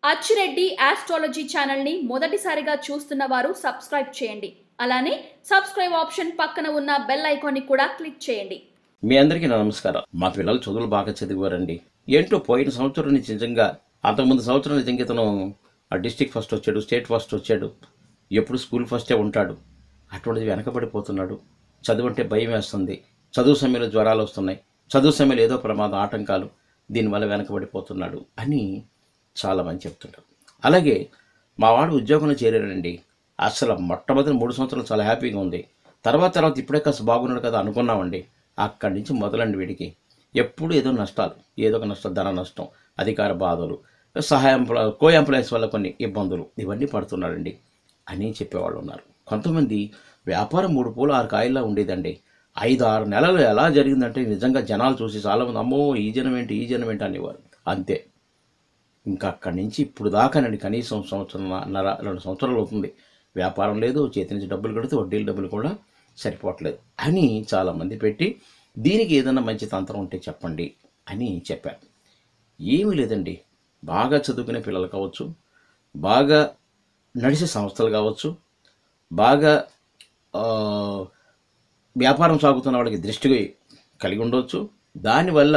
Achi Reddy astrology ఛానల్ని మొదటిసారిగా చూస్తున్న వారు సబ్స్క్రైబ్ చేయండి అలానే సబ్స్క్రైబ్ ఆప్షన్ పక్కన ఉన్న బెల్ ఐకాన్ని కూడా క్లిక్ చేయండి మీ అందరికీ నా నమస్కారం మా పిల్లలు చదువులు బాగా చదివారండి ఏంటో పోయిన సంవత్సరం నుంచి నిజంగా అంతకుముందు సంవత్సరం నిజంగా ఇతను ఆ డిస్టిక్ ఫస్ట్ వచ్చాడు స్టేట్ ఫస్ట్ వచ్చాడు ఎప్పుడు స్కూల్ ఫస్టే ఉంటాడు అటువంటిది వెనకబడిపోతున్నాడు చదువు అంటే భయం వేస్తుంది చదువు సమయంలో జ్వరాలు వస్తున్నాయి చదువు సమయంలో ఏదో ప్రమాదం ఆటంకాలు దీనివల్ల వెనకబడిపోతున్నాడు అని చాలామంది చెప్తుంటారు అలాగే మా వాడు ఉద్యోగంలో చేరాడండి అసలు మొట్టమొదటి మూడు సంవత్సరాలు చాలా హ్యాపీగా ఉంది తర్వాత తర్వాత ఇప్పుడే కాస్త బాగున్నాడు కదా అనుకున్నామండి అక్కడి నుంచి మొదలండి వీడికి ఎప్పుడు ఏదో నష్టాలు ఏదో ఒక నష్టం ధన నష్టం అధికార బాధలు సహాయ ఎంప్లా- కో ఎంప్లాయీస్ వల్ల కొన్ని ఇబ్బందులు ఇవన్నీ పడుతున్నాడండి అని చెప్పేవాళ్ళు ఉన్నారు కొంతమంది వ్యాపారం మూడు పూలు ఆరు కాయల్లా ఉండేదండి ఐదు ఆరు నెలలు ఎలా జరిగిందంటే నిజంగా జనాలు చూసి చాలామంది అమ్మో ఈ జనం ఏంటి ఈ జనం ఏంటి అనేవారు అంతే ఇంకా అక్కడి నుంచి ఇప్పుడు దాకానండి కనీసం సంవత్సరం నర రెండు సంవత్సరాలు అవుతుంది వ్యాపారం లేదు చేతి నుంచి డబ్బులు కడితే వడ్డీల డబ్బులు కూడా సరిపోవట్లేదు అని చాలామంది పెట్టి దీనికి ఏదైనా మంచి తంత్రం ఉంటే చెప్పండి అని చెప్పారు ఏమీ లేదండి బాగా చదువుకునే పిల్లలు కావచ్చు బాగా నడిచే సంస్థలు కావచ్చు బాగా ఆ, వ్యాపారం సాగుతున్న వాళ్ళకి దృష్టి కలిగి ఉండవచ్చు దానివల్ల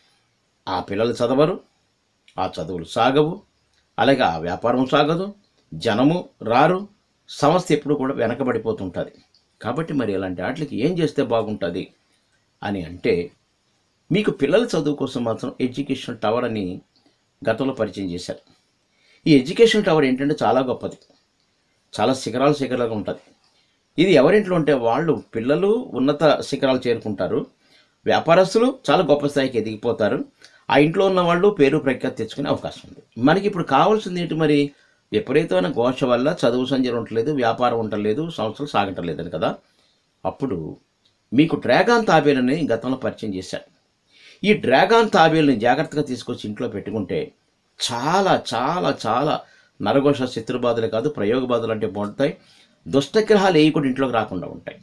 ఆ పిల్లలు చదవరు ఆ చదువులు సాగవు అలాగే ఆ వ్యాపారం సాగదు జనము రారు సంస్థ ఎప్పుడు కూడా వెనకబడిపోతుంటుంది కాబట్టి మరి ఇలాంటి వాటికి ఏం చేస్తే బాగుంటుంది అని అంటే మీకు పిల్లల చదువు కోసం మాత్రం ఎడ్యుకేషన్ టవర్ అని గతంలో పరిచయం చేశారు ఈ ఎడ్యుకేషన్ టవర్ ఏంటంటే చాలా గొప్పది చాలా శిఖరాలు శిఖరాలుగా ఉంటుంది ఇది ఎవరింట్లో ఉంటే వాళ్ళు పిల్లలు ఉన్నత శిఖరాలు చేరుకుంటారు వ్యాపారస్తులు చాలా గొప్ప స్థాయికి ఎదిగిపోతారు ఆ ఇంట్లో ఉన్న వాళ్ళు పేరు ప్రఖ్యాతి తెచ్చుకునే అవకాశం ఉంది మనకి ఇప్పుడు కావాల్సింది ఏంటి మరి విపరీతమైన ఘోష వల్ల చదువు సంజయం ఉండలేదు వ్యాపారం ఉండలేదు సంవత్సరాలు సాగటం లేదని కదా అప్పుడు మీకు డ్రాగాన్ తాబేలని గతంలో పరిచయం చేశాను ఈ డ్రాగాన్ తాబేల్ని జాగ్రత్తగా తీసుకొచ్చి ఇంట్లో పెట్టుకుంటే చాలా చాలా చాలా నరఘోష శత్రుబాధలే కాదు ప్రయోగ బాధలు అంటే బాగుంటాయి దుష్టగ్రహాలు ఏవి కూడా ఇంట్లోకి రాకుండా ఉంటాయి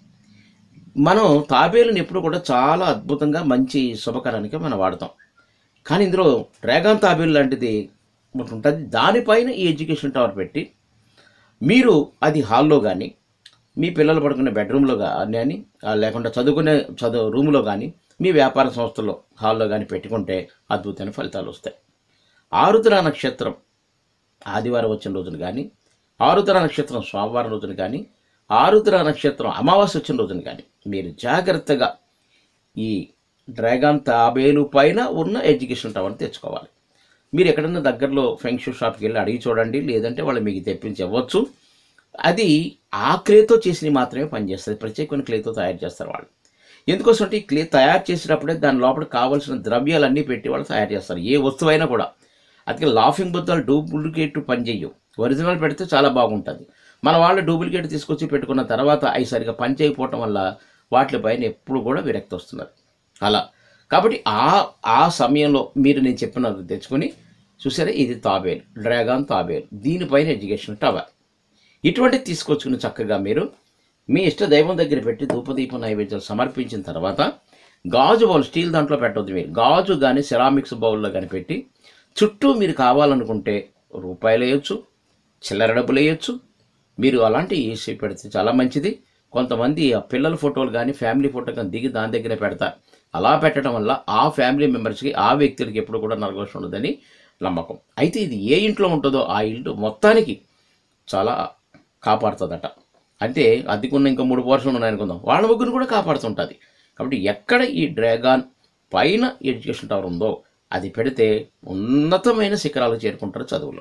మనం తాబేలుని ఎప్పుడు కూడా చాలా అద్భుతంగా మంచి శుభకరానికి మనం వాడతాం కానీ ఇందులో డ్రాగన్ తాబేలు లాంటిది ఒకటి ఉంటుంది దానిపైన ఈ ఎడ్యుకేషన్ టవర్ పెట్టి మీరు అది హాల్లో కానీ మీ పిల్లలు పడుకునే బెడ్రూమ్లో కానీ ఆ, లేకుండా చదువుకునే చదువు రూమ్లో కానీ మీ వ్యాపార సంస్థలో హాల్లో కానీ పెట్టుకుంటే అద్భుతమైన ఫలితాలు వస్తాయి ఆరుద్ర నక్షత్రం ఆదివారం వచ్చిన రోజున కానీ ఆరుద్ర నక్షత్రం సోమవారం రోజున కానీ ఆరుద్ర నక్షత్రం అమావాస్య వచ్చిన రోజున కానీ మీరు జాగ్రత్తగా ఈ డ్రాగన్ తాబేలు పైన ఉన్న ఎడ్యుకేషన్ టవర్ని తెచ్చుకోవాలి మీరు ఎక్కడన్నా దగ్గరలో ఫెంక్షూ షాప్కి వెళ్ళి అడిగి చూడండి లేదంటే వాళ్ళు మీకు తెప్పించి ఇవ్వచ్చు అది ఆ క్లేతో చేసినవి మాత్రమే పనిచేస్తుంది ప్రత్యేకమైన క్లేతో తయారు చేస్తారు వాళ్ళు ఎందుకోసం అంటే ఈ క్లే తయారు చేసేటప్పుడే దాని లోపల కావాల్సిన ద్రవ్యాలన్నీ పెట్టి వాళ్ళు తయారు చేస్తారు ఏ వస్తువైనా కూడా అందుకే లాఫింగ్ బుద్ధాలు డూప్లికేట్ పనిచేయవు ఒరిజినల్ పెడితే చాలా బాగుంటుంది మన వాళ్ళు డూప్లికేట్ తీసుకొచ్చి పెట్టుకున్న తర్వాత అవి సరిగా పని చేయకపోవటం వల్ల వాటిపైన ఎప్పుడు కూడా విరక్తి వస్తున్నారు అలా కాబట్టి ఆ ఆ సమయంలో మీరు నేను చెప్పినది తెచ్చుకొని చూసారా ఇది తాబేలు డ్రాగన్ తాబేలు దీనిపైన ఎడ్యుకేషన్ టవర్ ఇటువంటి తీసుకొచ్చుకుని చక్కగా మీరు మీ ఇష్ట దైవం దగ్గర పెట్టి ధూపదీప నైవేద్యాలు సమర్పించిన తర్వాత గాజు బౌల్ స్టీల్ దాంట్లో పెట్టవద్దు మీరు గాజు కానీ సెరామిక్స్ బౌల్లో కానీ పెట్టి చుట్టూ మీరు కావాలనుకుంటే రూపాయలు వేయచ్చు చిల్లర డబ్బులు వేయచ్చు మీరు అలాంటివి వేసి పెడితే చాలా మంచిది కొంతమంది ఆ పిల్లల ఫోటోలు కానీ ఫ్యామిలీ ఫోటో కానీ దిగి దాని దగ్గరే పెడతారు అలా పెట్టడం వల్ల ఆ ఫ్యామిలీ మెంబర్స్కి ఆ వ్యక్తులకి ఎప్పుడు కూడా నరఘోషం ఉండదని నమ్మకం అయితే ఇది ఏ ఇంట్లో ఉంటుందో ఆ ఇల్లు మొత్తానికి చాలా కాపాడుతుందట అంటే అద్దెకున్న ఇంకా మూడు పోర్షన్లు ఉన్నాయనుకుందాం వాళ్ళ ముగ్గురు కూడా కాపాడుతుంటుంది కాబట్టి ఎక్కడ ఈ డ్రాగాన్ పైన ఎడ్యుకేషన్ టవర్ ఉందో అది పెడితే ఉన్నతమైన శిఖరాలు చేరుకుంటారు చదువులో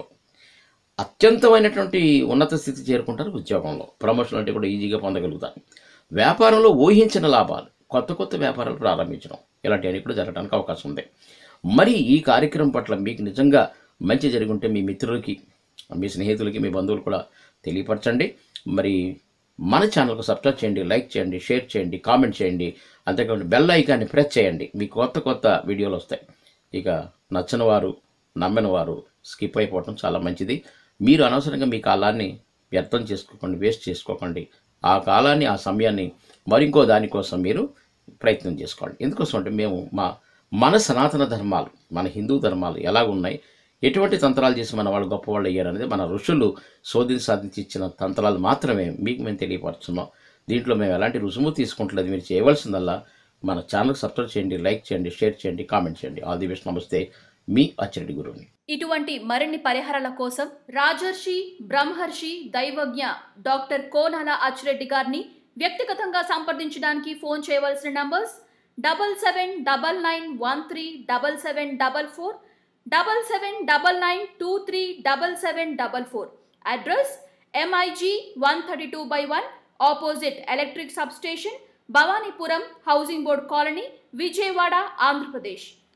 అత్యంతమైనటువంటి ఉన్నత స్థితి చేరుకుంటారు ఉద్యోగంలో ప్రమోషన్ అంటే కూడా ఈజీగా పొందగలుగుతారు వ్యాపారంలో ఊహించిన లాభాలు కొత్త కొత్త వ్యాపారాలు ప్రారంభించడం ఇలాంటివన్నీ కూడా జరగడానికి అవకాశం ఉంది మరి ఈ కార్యక్రమం పట్ల మీకు నిజంగా మంచి జరిగి ఉంటే మీ మిత్రులకి మీ స్నేహితులకి మీ బంధువులు కూడా తెలియపరచండి మరి మన ఛానల్కు సబ్స్క్రైబ్ చేయండి లైక్ చేయండి షేర్ చేయండి కామెంట్ చేయండి అంతేకాకుండా బెల్ ఐకాన్ని ప్రెస్ చేయండి మీకు కొత్త కొత్త వీడియోలు వస్తాయి ఇక నచ్చని వారు నమ్మని వారు స్కిప్ అయిపోవటం చాలా మంచిది మీరు అనవసరంగా మీ కాలాన్ని వ్యర్థం చేసుకోకండి వేస్ట్ చేసుకోకండి ఆ కాలాన్ని ఆ సమయాన్ని మరింకో దానికోసం మీరు ప్రయత్నం చేసుకోండి ఎందుకోసం అంటే మేము మా మన సనాతన ధర్మాలు మన హిందూ ధర్మాలు ఎలా ఉన్నాయి ఎటువంటి తంత్రాలు చేసి మన వాళ్ళు గొప్పవాళ్ళు అయ్యారు అనేది మన ఋషులు శోధిని సాధించి ఇచ్చిన తంత్రాలు మాత్రమే మీకు మేము తెలియపరుస్తున్నాం దీంట్లో మేము ఎలాంటి రుసుము తీసుకుంటలేదు మీరు చేయవలసిందల్లా మన ఛానల్ సబ్స్క్రైబ్ చేయండి లైక్ చేయండి షేర్ చేయండి కామెంట్ చేయండి ఆల్ ది బెస్ట్ నమస్తే మీ అచ్చరెడ్డి గురువుని ఇటువంటి మరిన్ని పరిహారాల కోసం రాజర్షి బ్రహ్మర్షి దైవజ్ఞ డాక్టర్ కోనాల అచ్చిరెడ్డి గారిని వ్యక్తిగతంగా సంప్రదించడానికి ఫోన్ చేయవలసిన numbers double seven double nine one three double seven double four double seven double nine two three double seven double four address MIG one thirty two by one opposite electric sub station Bhavanipuram housing board colony Vijayawada Andhra Pradesh